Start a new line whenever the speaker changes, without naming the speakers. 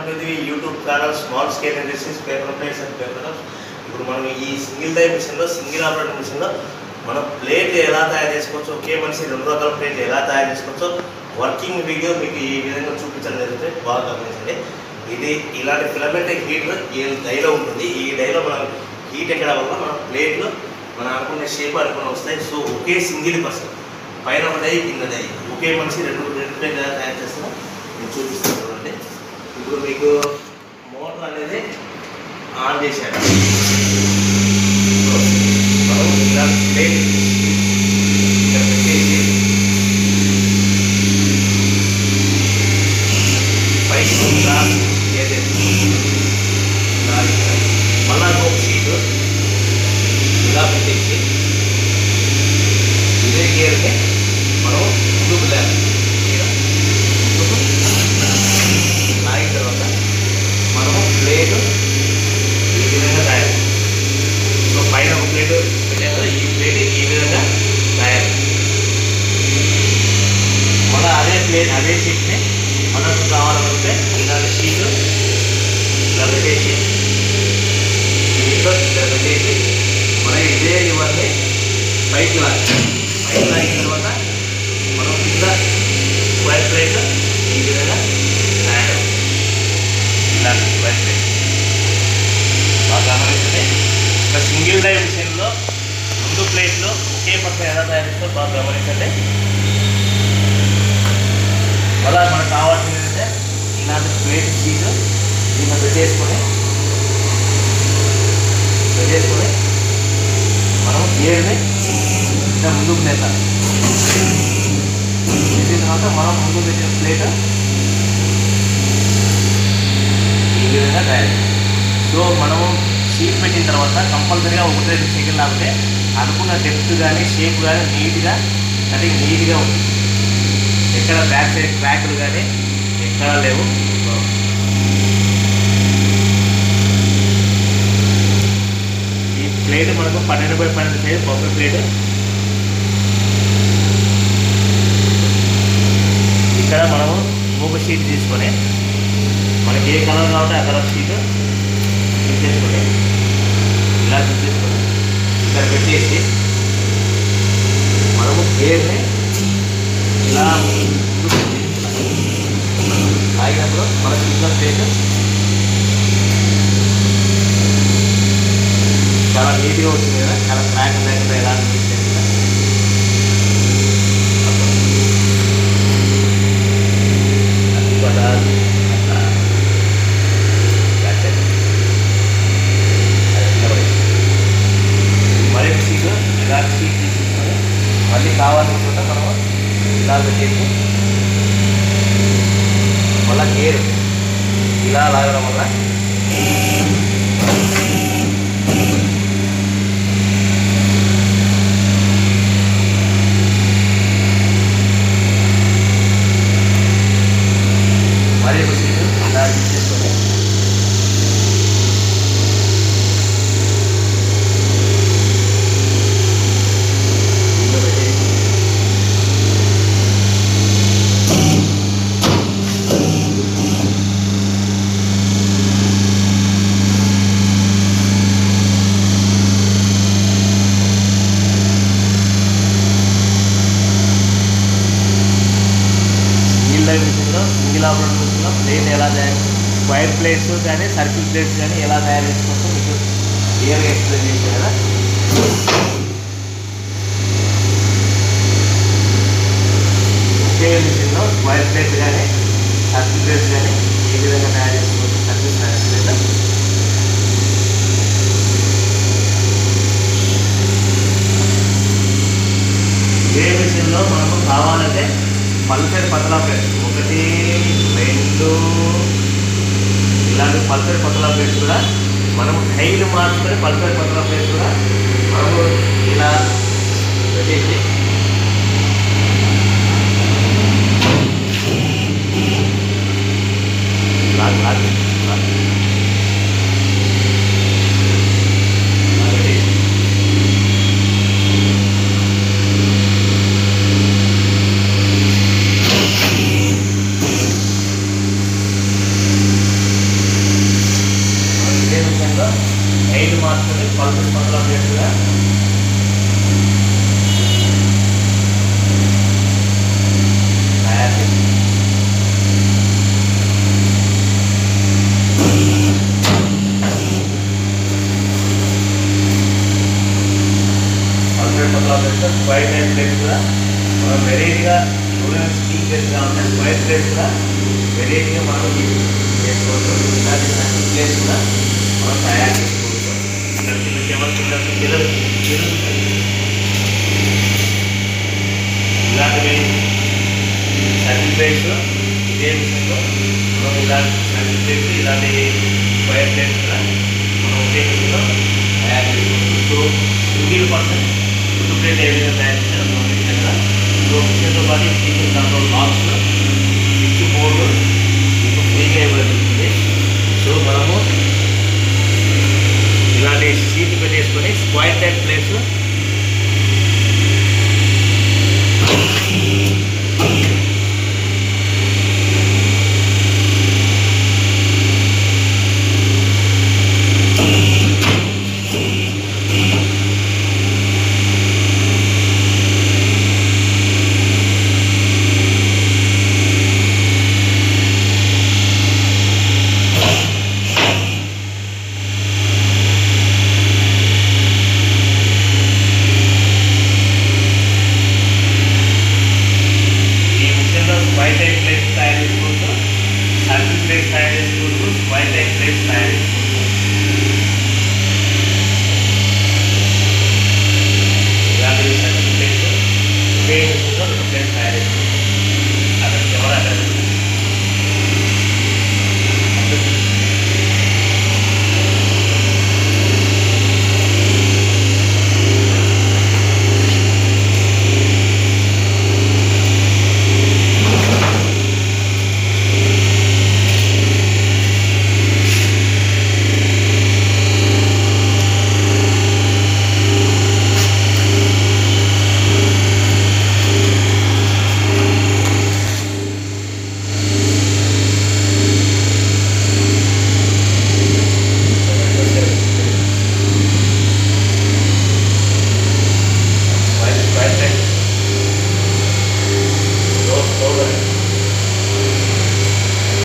Welcome to the YouTube channel small scale industries paper plates and paper ఇప్పుడు మనం ఈ single type మిషన్లో single operator మిషన్లో మనం ప్లేట్ ఎలా తయారు చేసుకోవచ్చు ఒకే మనిషి రెండు రకాల ప్లేట్ ఎలా తయారు చేసుకోవచ్చో వర్కింగ్ వీడియో మీకు ఈ విధంగా చూపించడం జరుగుతుంది బాగా గమనించండి ఇది ఇలాంటి ఫిలమెంట్ హీటర్ ఈ డైలో ఉంటుంది ఈ డైలో మనం హీట్ ఎక్కడం వల్ల మన ప్లేట్లు మనం అనుకునే షేప్ అనుకున్న వస్తాయి సో ఒకే సింగిల్ పర్సన్ పైన ఒక డై కింద డై ఒకే మనిషి రెండు రెండు ప్లేట్ ఎలా తయారు చేస్తామో నేను చూపిస్తాను చూడండి ఇప్పుడు మీకు మోటార్ అనేది ఆన్ చేశాడు సో మనం ఇలా ప్లేట్ ఇక్కడ పెట్టేసి పైకి ఇలా ఏదైతే ఇలా ఇక్కడ. మళ్ళా ఒక షీట్ ఇలా పెట్టేసి ఇదే గేర్ని మనం ముందుకు లేవాలి ఇలా. ముందుకు లాగిన తర్వాత మనము ప్లేట్ ఈ విధంగా తయారు సో పైన ఒక ప్లేట్ పెట్టాం కదా ఈ ప్లేట్ ఈ విధంగా తయారు మళ్ళీ అదే ప్లేట్ అదే షీట్ని మనకు కావాలనుకుంటే ఇలాంటి షీట్ ఇలా పెట్టేసి దీంట్లో ఇలా పెట్టేసి మనం ఇదే ఇవన్నీ పైకి లాగి పైకి లాగిన తర్వాత మనం కింద స్క్వేర్ ప్లేట్ ఈ విధంగా తయారు ఇలాంటి స్క్వేర్ ప్లేట్ బాగా గమనించండి ఒక సింగిల్ డై మిషన్లో రెండు ప్లేట్లు ఒకే పక్కన ఎలా తయారు చేస్తారో బాగా గమనించండి అలా మనకు కావాల్సింది ఏంటంటే ఇలాంటి ప్లేట్ షీట్ దీన్ని పెట్టేసుకొని పెట్టేసుకొని మనం గేర్ని ఇలా ముందుకు నెట్టాలి నెట్టిన తర్వాత మనం ముందు పెట్టిన ప్లేట్ ఈ విధంగా తయారు సో మనము షీట్ పెట్టిన తర్వాత కంపల్సరీగా ఒకటి రెండు సెకండ్ లాగితే అనుకున్న డెప్త్ కానీ షేప్ కానీ నీట్గా కటింగ్ నీట్గా ఉంది ఎక్కడ బ్యాక్ సైడ్ క్రాక్లు కానీ ఎక్కడ లేవు ఈ ప్లేట్ మనకు పన్నెండు బై పన్నెండు సైజ్ బొబ్బ ప్లేట్ ఇక్కడ మనము మూగ షీట్ తీసుకొని మనకి ఏ కలర్ కావాలంటే ఆ కలర్ షీట్ తీసేసుకొని ఇలా తీసేసుకొని ఇక్కడ పెట్టేసి మనము గేర్ని ఇలా ముందుకు తీసుకెళ్ళాలి. ఆగినప్పుడు మన సిగ్నల్ ప్లేట్ చాలా నీట్గా వచ్చింది కదా చాలా క్రాక్ లేకుండా ఎలా అనిపించింది కదా అది కూడా అట్లా that's it. అది కింద పడేసి. మరొక సీట్ ఇలాంటి సీట్ తీసుకొని మళ్ళీ కావాలనుకుంటే మనం ఇలా పెట్టేసి మళ్ళా గేర్ ఇలా లాగడం వల్ల మరి ఒక సీటు ఇలా తీసుకొని ఇందులో పెట్టేసి సింగిల్ లైఫ్ మిషన్లో సింగిల్ ఆపరేటర్ మిషన్లో ప్లేట్ ఎలా తయారు వైర్ ప్లేట్స్ కానీ సర్కిల్ ప్లేట్స్ కానీ ఎలా తయారు చేసుకోవచ్చో మీకు క్లియర్గా ఎక్స్ప్లెయిన్ చేశాను కదా ఒకే మిషన్లో వైర్ ప్లేట్స్ కానీ సర్కిల్ ప్లేట్స్ కానీ ఏ విధంగా తయారు చేసుకోవచ్చు సర్కిల్ ప్లేట్ ఏ మిషన్లో మనకు కావాలంటే పల్సర్ పతలా ప్లేట్స్ ఒకటి రెండు ఇలాంటి పల్సర్ పతలా ప్లేట్స్ కూడా మనము టైల్ మార్చుకొని పల్సర్ పతలా ప్లేట్స్ కూడా మనము ఇలా పెట్టేసి లాగ్ లాగ్ లాగ్. ఇలా పెట్టేసి హైట్ మార్చుకొని పల్సెస్ పక్కల ప్లేట్గా తయారు చేసి పల్సెస్ పక్కల ప్లేట్గా స్క్వైర్ టైప్ ప్లేట్స్ కూడా మనం వెరైటీగా స్టూడెంట్స్ స్టీల్ ప్లేట్స్ కావాలంటే స్క్వైర్ ప్లేట్స్ కూడా వెరైటీగా మనం యూజ్ చేసుకోవచ్చు ఇలాంటి సర్కిల్ ప్లేట్స్ కూడా మనం తయారు చేసుకోవచ్చు ఇక్కడ చిన్న చెమట చిన్న పిల్లలు పిల్లలు ఇలాంటివి సర్కిల్ ప్లేట్స్ ఇదే విషయంలో మనం ఇలాంటి సర్కిల్ ప్లేట్స్ ఇలాంటి స్క్వైర్ ప్లేట్స్ కూడా మనం ఒకే విధంగా తయారు చేసుకోవచ్చు so single person food plate ఏ విధంగా తయారు చేయాలో మనం చూసాం కదా సో మిషన్తో పాటు kitchen control box switch board మీకు ఫ్రీగా ఇవ్వబడుతుంది సో మనము ఇలాంటి సీట్ పెట్టేసుకొని స్క్వైర్ టైప్ ప్లేస్ ఈ మిషన్లో స్క్వైర్ టైప్ ప్లేస్ తయారు చేసుకోవచ్చు సర్కిల్ ప్లేస్ తయారు చేసుకోవచ్చు స్క్వైర్ టైప్ ప్లేస్ తయారు చేసుకోవచ్చు